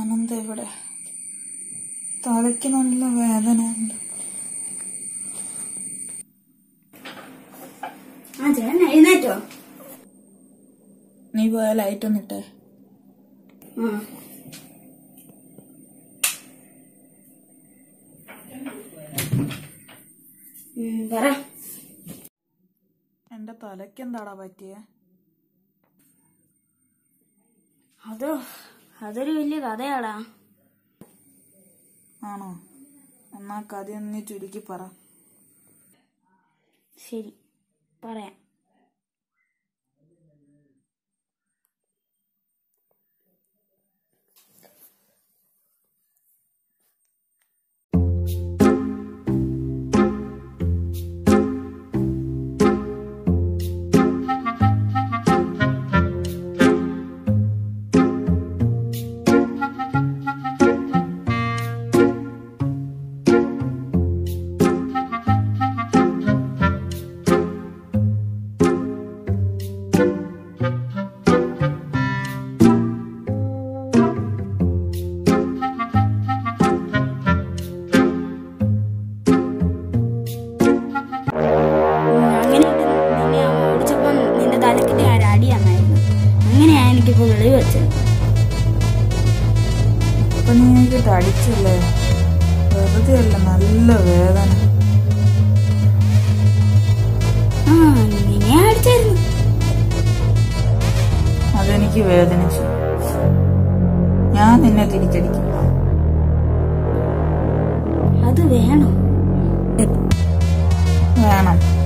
ആനന്ദ ഇവിടെ തലയ്ക്ക് നല്ല വേദന ഉണ്ട് ആ ചേട്ടൻ എഴുന്നേറ്റോ നീ പോയ ലൈറ്റ് ഒന്നിട്ടെ ആ ഉം, പറ എന്റെ തലയ്ക്ക് എന്താടാ പറ്റിയേ അത് അതൊരു വലിയ കഥയാടാ ആണോ എന്നാ കഥ ഒന്ന് ചുരുക്കി പറ ശരി പറയാം ഉം, അങ്ങനെ നിന്നെ ഓടിച്ചപ്പം നിന്റെ തലക്കിട്ട് ആ അടി തന്നായിരുന്നു അങ്ങനെയാ എനിക്കിപ്പോ വെളിവ് വെച്ചത് അപ്പൊ നീ എനിക്ക് തടിച്ചല്ലേ വെറുതെ അല്ല നല്ല വേദന ആ നിന്നെ അടിച്ചായിരുന്നു അതെനിക്ക് വേദനിച്ചു ഞാൻ നിന്നെ തിരിച്ചടിക്കും അത് വേണം വേണം